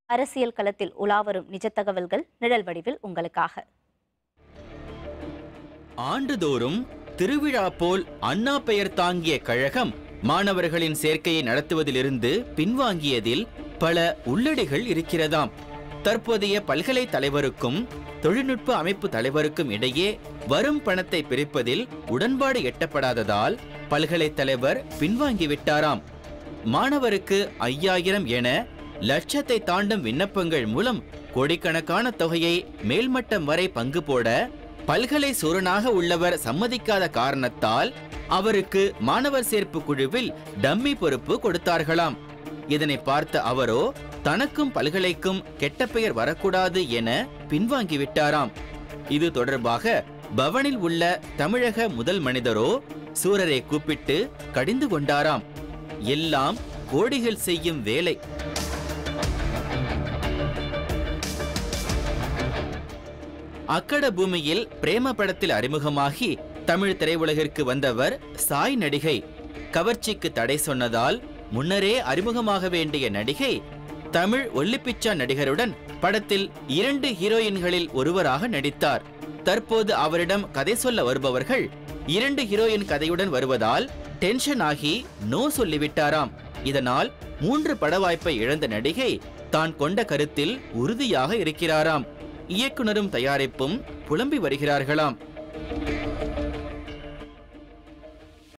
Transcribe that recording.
அரசியல் களத்தில் உலாவரும் நிஜ தகவல்கள் நிழல் வடிவில் உங்களுக்காக ஆண்டுதோறும் திருவிழா போல் அண்ணா பெயர் தாங்கிய கழகம் மாணவர்களின் சேர்க்கையை நடத்துவதிலிருந்து பின்வாங்கியதில் பல உள்ளடிகள் இருக்கிறதாம் தற்போதைய பல்கலைத் தலைவருக்கும் தொழில்நுட்ப அமைப்பு தலைவருக்கும் இடையே வரும் பணத்தை பிரிப்பதில் உடன்பாடு எட்டப்படாததால் பல்கலைத் தலைவர் பின்வாங்கிவிட்டாராம் மாணவருக்கு ஐயாயிரம் என லட்சத்தை தாண்டும் விண்ணப்பங்கள் மூலம் கோடிக்கணக்கான தொகையை மேல்மட்டம் வரை பங்கு போட பல்கலை சூரனாக உள்ளவர் சம்மதிக்காத காரணத்தால் அவருக்கு மாணவர் சேர்ப்பு குழுவில் டம்மி பொறுப்பு கொடுத்தார்களாம் இதனை பார்த்த அவரோ தனக்கும் பல்கலைக்கும் கெட்ட பெயர் வரக்கூடாது என பின்வாங்கிவிட்டாராம் இது தொடர்பாக பவனில் உள்ள தமிழக முதல் மனிதரோ சூரரை கூப்பிட்டு கடிந்து கொண்டாராம் எல்லாம் கோடிகள் செய்யும் வேலை அக்கட பூமியில் பிரேம படத்தில் அறிமுகமாகி தமிழ் திரையுலகிற்கு வந்தவர் சாய் நடிகை கவர்ச்சிக்கு தடை சொன்னதால் முன்னரே அறிமுகமாக வேண்டிய நடிகை தமிழ் ஒல்லிப்பிச்சா நடிகருடன் படத்தில் இரண்டு ஹீரோயின்களில் ஒருவராக நடித்தார் தற்போது அவரிடம் கதை சொல்ல வருபவர்கள் இரண்டு ஹீரோயின் கதையுடன் வருவதால் டென்ஷன் ஆகி நோ சொல்லிவிட்டாராம் இதனால் மூன்று பட வாய்ப்பை இழந்த நடிகை தான் கொண்ட கருத்தில் உறுதியாக இருக்கிறாராம் இயக்குனரும் தயாரிப்பும் புலம்பி வருகிறார்களாம்